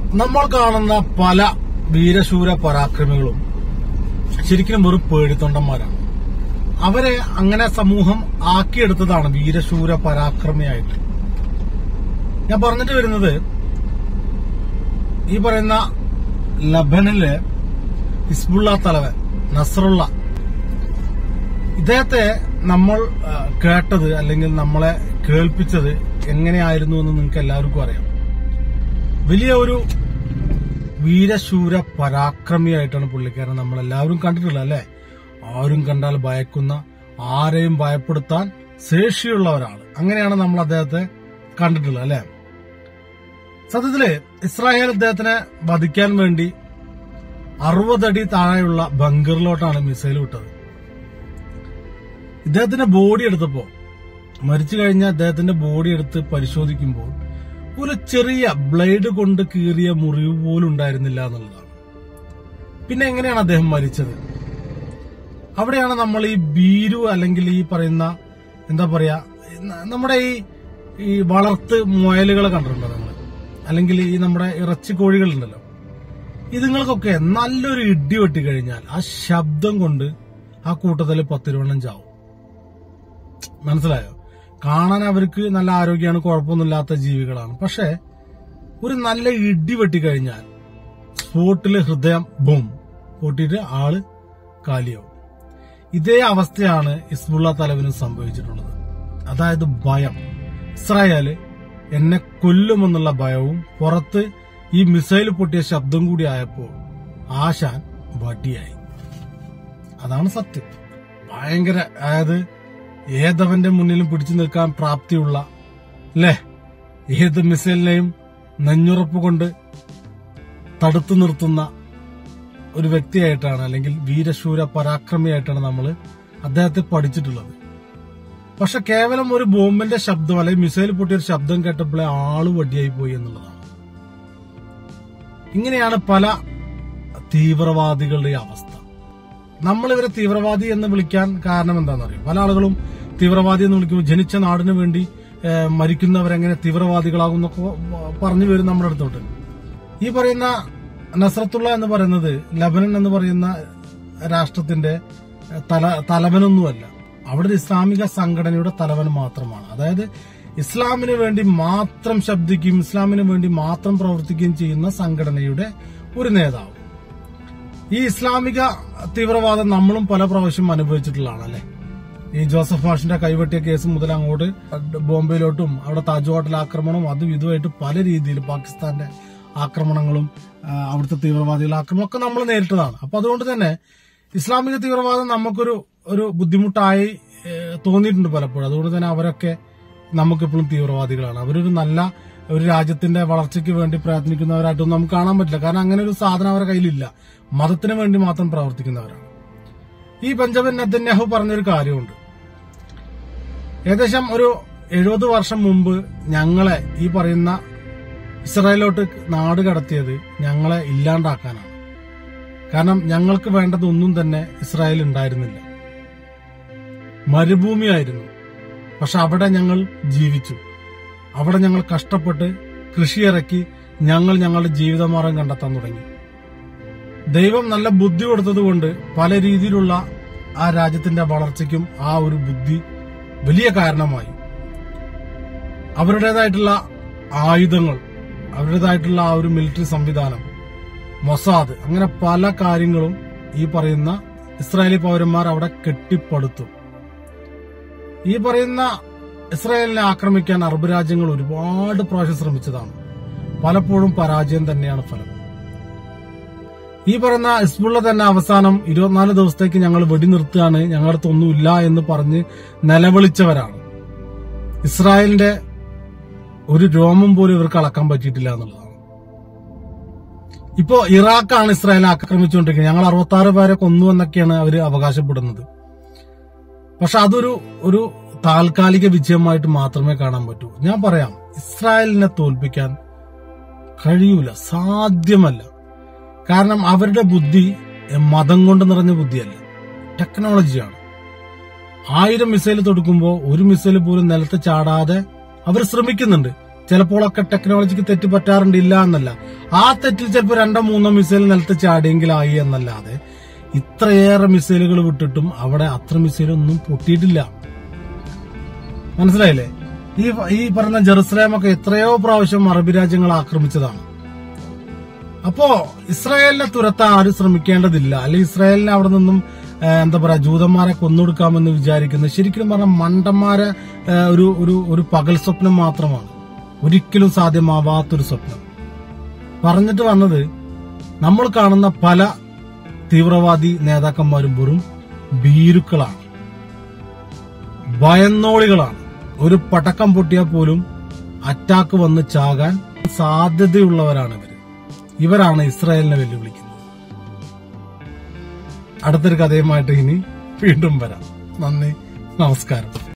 നമ്മൾ കാണുന്ന പല വീരശൂര പരാക്രമികളും ശരിക്കും വെറും പേടിത്തൊണ്ടന്മാരാണ് അവരെ അങ്ങനെ സമൂഹം ആക്കിയെടുത്തതാണ് വീരശൂര പരാക്രമിയായിട്ട് ഞാൻ പറഞ്ഞിട്ട് വരുന്നത് ഈ പറയുന്ന ലബനിലെ ഹിസ്ബുള്ള തലവൻ നസറുള്ള ഇദ്ദേഹത്തെ നമ്മൾ ആ, കേട്ടത് അല്ലെങ്കിൽ നമ്മളെ കേൾപ്പിച്ചത് എങ്ങനെയായിരുന്നു എന്ന് നിങ്ങൾക്ക് എല്ലാവർക്കും അറിയാം വലിയ ഒരു വീരശൂര പരാക്രമിയായിട്ടാണ് പുള്ളിക്കാരൻ നമ്മൾ എല്ലാവരും കണ്ടിട്ടുള്ളത് അല്ലെ ആരും കണ്ടാൽ ഭയക്കുന്ന ആരെയും ഭയപ്പെടുത്താൻ ശേഷിയുള്ള ഒരാൾ അങ്ങനെയാണ് നമ്മൾ അദ്ദേഹത്തെ കണ്ടിട്ടുള്ളത് അല്ലെ സത്യത്തില് ഇസ്രായേൽ അദ്ദേഹത്തിനെ വധിക്കാൻ വേണ്ടി അറുപതടി താഴെയുള്ള ബങ്കറിലോട്ടാണ് മിസൈൽ വിട്ടത് ഇദ്ദേഹത്തിന്റെ ബോഡി എടുത്തപ്പോ മരിച്ചു കഴിഞ്ഞ അദ്ദേഹത്തിന്റെ ബോഡി എടുത്ത് പരിശോധിക്കുമ്പോൾ ഒരു ചെറിയ ബ്ലേഡ് കൊണ്ട് കീറിയ മുറിവ് പോലും ഉണ്ടായിരുന്നില്ല എന്നുള്ളതാണ് പിന്നെ എങ്ങനെയാണ് അദ്ദേഹം മരിച്ചത് അവിടെയാണ് നമ്മൾ ഈ ബീരു അല്ലെങ്കിൽ ഈ പറയുന്ന എന്താ പറയാ ന- നമ്മുടെ ഈ ഈ വളർത്ത് മുയലുകളെ കണ്ടിട്ടുണ്ടോ നിങ്ങൾ അല്ലെങ്കിൽ ഈ നമ്മുടെ ഇറച്ചിക്കോഴികളുണ്ടല്ലോ ഇതുങ്ങൾക്കൊക്കെ നല്ലൊരു ഇടി വെട്ടി കഴിഞ്ഞാൽ ആ ശബ്ദം കൊണ്ട് ആ കൂട്ടത്തിൽ പത്തിരുവണ്ണം ചാവും മനസ്സിലായോ കാണാൻ അവർക്ക് നല്ല ആരോഗ്യമാണ് കുഴപ്പമൊന്നുമില്ലാത്ത ജീവികളാണ് പക്ഷെ ഒരു നല്ല ഇടി വെട്ടിക്കഴിഞ്ഞാൽ സ്പോട്ടില് ഹൃദയം ബും പൊട്ടിയിട്ട് ആള് കാലിയാവും ഇതേ അവസ്ഥയാണ് ഇസ്മുള്ള തലവിന് സംഭവിച്ചിട്ടുള്ളത് അതായത് ഭയം ഇസ്രായേല് എന്നെ കൊല്ലുമെന്നുള്ള ഭയവും പുറത്ത് ഈ മിസൈൽ പൊട്ടിയ ശബ്ദം കൂടി ആയപ്പോൾ ആശാൻ വടിയായി അതാണ് സത്യം ഭയങ്കര അതായത് ഏതവന്റെ മുന്നിലും പിടിച്ചു നിൽക്കാൻ പ്രാപ്തിയുള്ള അല്ലേ ഏത് മിസൈലിനെയും നെഞ്ഞുറപ്പ് കൊണ്ട് തടുത്തു നിർത്തുന്ന ഒരു വ്യക്തിയായിട്ടാണ് അല്ലെങ്കിൽ വീരശൂര പരാക്രമിയായിട്ടാണ് നമ്മൾ അദ്ദേഹത്തെ പഠിച്ചിട്ടുള്ളത് പക്ഷെ കേവലം ഒരു ബോംബിന്റെ ശബ്ദം അല്ലെങ്കിൽ മിസൈൽ പൊട്ടിയ ഒരു ശബ്ദം കേട്ടപ്പോഴേ ആള് വടിയായി പോയി എന്നുള്ളതാണ് ഇങ്ങനെയാണ് പല തീവ്രവാദികളുടെ അവസ്ഥ നമ്മൾ ഇവരെ തീവ്രവാദി എന്ന് വിളിക്കാൻ കാരണം എന്താണെന്നറിയോ പല ആളുകളും തീവ്രവാദി എന്ന് വിളിക്കുമ്പോൾ ജനിച്ച നാടിന് വേണ്ടി ഏഹ്, മരിക്കുന്നവരെങ്ങനെ തീവ്രവാദികളാകും എന്നൊക്കെ പറഞ്ഞു വരും നമ്മുടെ അടുത്തോട്ട് ഈ പറയുന്ന നസ്രത്തുള്ള എന്ന് പറയുന്നത് ലബനൻ എന്ന് പറയുന്ന രാഷ്ട്രത്തിന്റെ തല തലവനൊന്നുമല്ല അവിടെ ഒരു ഇസ്ലാമിക സംഘടനയുടെ തലവൻ മാത്രമാണ് അതായത് ഇസ്ലാമിന് വേണ്ടി മാത്രം ശബ്ദിക്കുകയും ഇസ്ലാമിന് വേണ്ടി മാത്രം പ്രവർത്തിക്കുകയും ചെയ്യുന്ന സംഘടനയുടെ ഒരു നേതാവ് ഈ ഇസ്ലാമിക തീവ്രവാദം നമ്മളും പല പ്രാവശ്യം അനുഭവിച്ചിട്ടുള്ളതാണ് അല്ലെ ഈ ജോസഫ് മാഷിന്റെ കൈവെട്ടിയ കേസ് മുതൽ അങ്ങോട്ട് ബോംബെയിലോട്ടും അവിടെ താജ് ഹോട്ടൽ ആക്രമണവും അതും ഇതുമായിട്ട് പല രീതിയിൽ പാകിസ്ഥാന്റെ ആക്രമണങ്ങളും ആ, അവിടുത്തെ തീവ്രവാദികളുടെ ആക്രമണം ഒക്കെ നമ്മൾ നേരിട്ടതാണ് അപ്പൊ അതുകൊണ്ട് തന്നെ ഇസ്ലാമിക തീവ്രവാദം നമുക്കൊരു ഒരു ബുദ്ധിമുട്ടായി ഏ, തോന്നിയിട്ടുണ്ട് പലപ്പോഴും അതുകൊണ്ട് തന്നെ അവരൊക്കെ നമുക്കിപ്പോഴും തീവ്രവാദികളാണ് അവരൊരു നല്ല ഒരു രാജ്യത്തിന്റെ വളർച്ചയ്ക്ക് വേണ്ടി പ്രയത്നിക്കുന്നവരായിട്ടൊന്നും നമുക്ക് കാണാൻ പറ്റില്ല കാരണം അങ്ങനെ ഒരു സാധനം അവരുടെ കയ്യിലില്ല മതത്തിന് വേണ്ടി മാത്രം പ്രവർത്തിക്കുന്നവരാണ് ഈ ബെഞ്ചമിൻ നെതന്യാഹു പറഞ്ഞൊരു കാര്യമുണ്ട് ഏകദേശം ഒരു എഴുപത് വർഷം മുമ്പ് ഞങ്ങളെ ഈ പറയുന്ന ഇസ്രായേലോട്ട് നാട് കടത്തിയത് ഞങ്ങളെ ഇല്ലാണ്ടാക്കാനാണ് കാരണം ഞങ്ങൾക്ക് വേണ്ടതൊന്നും തന്നെ ഇസ്രായേൽ ഉണ്ടായിരുന്നില്ല മരുഭൂമിയായിരുന്നു പക്ഷെ അവിടെ ഞങ്ങൾ ജീവിച്ചു അവിടെ ഞങ്ങൾ കഷ്ടപ്പെട്ട് കൃഷിയിറക്കി ഞങ്ങൾ ഞങ്ങളുടെ ജീവിതമാർഗം കണ്ടെത്താൻ തുടങ്ങി ദൈവം നല്ല ബുദ്ധി കൊടുത്തതുകൊണ്ട് പല രീതിയിലുള്ള ആ രാജ്യത്തിന്റെ വളർച്ചയ്ക്കും ആ ഒരു ബുദ്ധി വലിയ കാരണമായി അവരുടേതായിട്ടുള്ള ആയുധങ്ങൾ അവരുടേതായിട്ടുള്ള ആ ഒരു മിലിറ്ററി സംവിധാനം മൊസാദ് അങ്ങനെ പല കാര്യങ്ങളും ഈ പറയുന്ന ഇസ്രായേലി പൗരന്മാർ അവിടെ കെട്ടിപ്പടുത്തു ഈ പറയുന്ന ഇസ്രായേലിനെ ആക്രമിക്കാൻ അറബ് രാജ്യങ്ങൾ ഒരുപാട് പ്രാവശ്യം ശ്രമിച്ചതാണ് പലപ്പോഴും പരാജയം തന്നെയാണ് ഫലം ഈ പറയുന്ന ഹിസ്ബുള്ള തന്നെ അവസാനം ഇരുപത്തിനാല് ദിവസത്തേക്ക് ഞങ്ങൾ വെടിനിർത്തുകയാണ് ഞങ്ങളുടെ അടുത്ത് ഒന്നുമില്ല എന്ന് പറഞ്ഞ് നിലവിളിച്ചവരാണ് ഇസ്രായേലിന്റെ ഒരു രോമം പോലും ഇവർക്ക് അളക്കാൻ പറ്റിയിട്ടില്ല എന്നുള്ളതാണ് ഇപ്പോ ഇറാഖാണ് ഇസ്രായേലിനെ ആക്രമിച്ചുകൊണ്ടിരിക്കുന്നത് ഞങ്ങൾ അറുപത്തി ആറ് പേരെ കൊന്നു എന്നൊക്കെയാണ് അവർ അവകാശപ്പെടുന്നത് പക്ഷെ അതൊരു ഒരു താൽക്കാലിക വിജയമായിട്ട് മാത്രമേ കാണാൻ പറ്റൂ ഞാൻ പറയാം ഇസ്രായേലിനെ തോൽപ്പിക്കാൻ കഴിയൂല സാധ്യമല്ല കാരണം അവരുടെ ബുദ്ധി എ, മതം കൊണ്ട് നിറഞ്ഞ ബുദ്ധിയല്ല ടെക്നോളജിയാണ് ആയിരം മിസൈൽ തൊടുക്കുമ്പോൾ ഒരു മിസൈൽ പോലും നിലത്ത് ചാടാതെ അവർ ശ്രമിക്കുന്നുണ്ട് ചിലപ്പോഴൊക്കെ ടെക്നോളജിക്ക് തെറ്റ് പറ്റാറുണ്ട് ഇല്ല എന്നല്ല ആ തെറ്റിൽ ചിലപ്പോൾ രണ്ടോ മൂന്നോ മിസൈൽ നിലത്ത് ചാടിയെങ്കിലായി എന്നല്ലാതെ ഇത്രയേറെ മിസൈലുകൾ വിട്ടിട്ടും അവിടെ അത്ര മിസൈലൊന്നും പൊട്ടിയിട്ടില്ല മനസ്സിലായില്ലേ ഈ ഈ പറഞ്ഞ ജെറുസലേമൊക്കെ എത്രയോ പ്രാവശ്യം അറബി രാജ്യങ്ങൾ ആക്രമിച്ചതാണ് അപ്പോ ഇസ്രായേലിനെ തുരത്താൻ ആരും ശ്രമിക്കേണ്ടതില്ല അല്ലെങ്കിൽ ഇസ്രായേലിനെ അവിടെ നിന്നും ആ, എന്താ പറയാ ജൂതന്മാരെ കൊന്നൊടുക്കാമെന്ന് വിചാരിക്കുന്നത് ശരിക്കും പറഞ്ഞ മണ്ടന്മാരെ ആ, ഒരു ഒരു ഒരു പകൽ സ്വപ്നം മാത്രമാണ് ഒരിക്കലും സാധ്യമാവാത്തൊരു സ്വപ്നം പറഞ്ഞിട്ട് വന്നത് നമ്മൾ കാണുന്ന പല തീവ്രവാദി നേതാക്കന്മാരും വെറും ഭീരുക്കളാണ് ഭയന്നോളികളാണ് ഒരു പടക്കം പൊട്ടിയാൽ പോലും അറ്റാക്ക് വന്ന് ചാകാൻ സാധ്യതയുള്ളവരാണ് ഇവര് ഇവരാണ് ഇസ്രായേലിനെ വെല്ലുവിളിക്കുന്നത് അടുത്തൊരു കഥയുമായിട്ട് ഇനി വീണ്ടും വരാം നന്ദി നമസ്കാരം